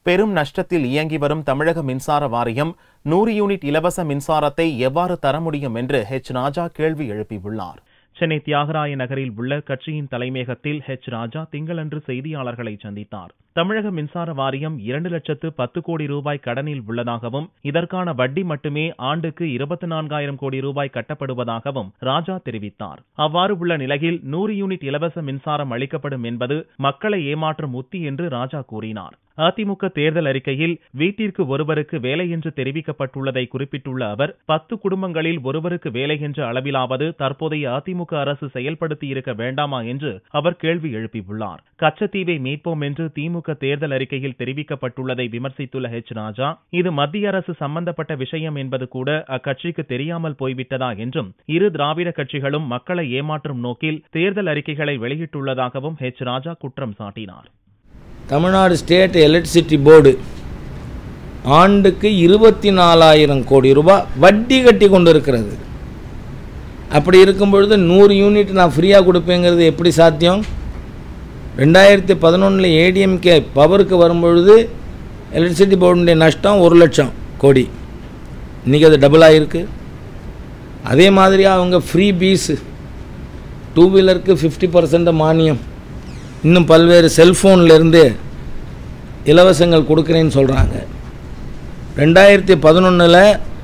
பெரும் நஷ்டத்தில் இயங்கி வரும் தமிழக மின்சார வாரியம் நூறு யூனிட் இலவச மின்சாரத்தை எவ்வாறு தர முடியும் என்று ஹெச் ராஜா கேள்வி எழுப்பியுள்ளார் சென்னை தியாகராய நகரில் உள்ள கட்சியின் தலைமையகத்தில் ஹெச் ராஜா திங்களன்று செய்தியாளர்களை சந்தித்தார் தமிழக மின்சார வாரியம் இரண்டு லட்சத்து பத்து கோடி ரூபாய் கடனில் உள்ளதாகவும் இதற்கான வட்டி மட்டுமே ஆண்டுக்கு இருபத்தி நான்காயிரம் கோடி ரூபாய் கட்டப்படுவதாகவும் ராஜா தெரிவித்தார் அவ்வாறு உள்ள நிலையில் நூறு யூனிட் இலவச மின்சாரம் அளிக்கப்படும் என்பது மக்களை ஏமாற்றும் உத்தி என்று ராஜா கூறினார் அதிமுக தேர்தல் அறிக்கையில் வீட்டிற்கு ஒருவருக்கு வேலை என்று தெரிவிக்கப்பட்டுள்ளதை குறிப்பிட்டுள்ள அவர் பத்து குடும்பங்களில் ஒருவருக்கு வேலை என்ற அளவிலாவது தற்போதைய அதிமுக அரசு செயல்படுத்தி இருக்க வேண்டாமா என்று அவர் கேள்வி எழுப்பியுள்ளார் கச்சத்தீவை மீட்போம் என்று திமுக தேர்தல் அறிக்கையில் தெரிவிக்கப்பட்டுள்ளதை விமர்சித்துள்ள ஹெச் ராஜா இது மத்திய அரசு சம்பந்தப்பட்ட விஷயம் என்பது கூட அக்கட்சிக்கு தெரியாமல் போய்விட்டதா என்றும் இரு திராவிட கட்சிகளும் மக்களை ஏமாற்றும் நோக்கில் தேர்தல் அறிக்கைகளை வெளியிட்டுள்ளதாகவும் ஹெச் ராஜா குற்றம் சாட்டினார் தமிழ்நாடு ஸ்டேட் எலக்ட்ரிசிட்டி போர்டு ஆண்டுக்கு இருபத்தி நாலாயிரம் கோடி ரூபாய் வட்டி கட்டி கொண்டு இருக்கிறது அப்படி இருக்கும் பொழுது நூறு யூனிட் நான் ஃப்ரீயாக கொடுப்பேங்கிறது எப்படி சாத்தியம் ரெண்டாயிரத்தி பதினொன்றில் ஏடிஎம்கே பவருக்கு வரும்பொழுது எலக்ட்ரிசிட்டி போர்டுடைய நஷ்டம் ஒரு லட்சம் கோடி இன்றைக்கி அது டபுள் ஆகிருக்கு அதே மாதிரி அவங்க ஃப்ரீ பீஸு டூ வீலருக்கு ஃபிஃப்டி பர்சன்ட் மானியம் இன்னும் பல்வேறு செல்ஃபோன்லேருந்து இலவசங்கள் கொடுக்குறேன்னு சொல்கிறாங்க ரெண்டாயிரத்தி பதினொன்றில்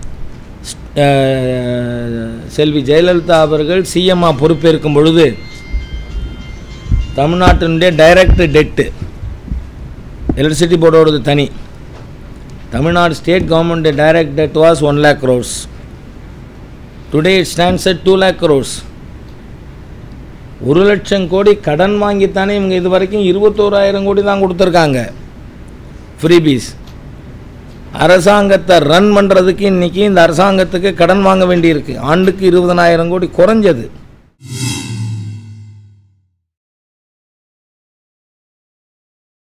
செல்வி ஜெயலலிதா அவர்கள் சிஎம்ஆ பொறுப்பேற்கும் பொழுது தமிழ்நாட்டினுடைய டைரக்ட் டெட்டு எலக்ட்ரிசிட்டி போர்டோடது தனி Tamil Nadu state government direct debt was one lakh crores today it stands at two lakh crores ஒரு லட்சம் கோடி கடன் வாங்கித்தானே இவங்க இது வரைக்கும் இருபத்தோராயிரம் கோடி தான் கொடுத்துருக்காங்க ஃப்ரீபீஸ் அரசாங்கத்தை ரன் பண்ணுறதுக்கு இன்றைக்கி இந்த அரசாங்கத்துக்கு கடன் வாங்க வேண்டியிருக்கு ஆண்டுக்கு இருபதனாயிரம் கோடி குறைஞ்சது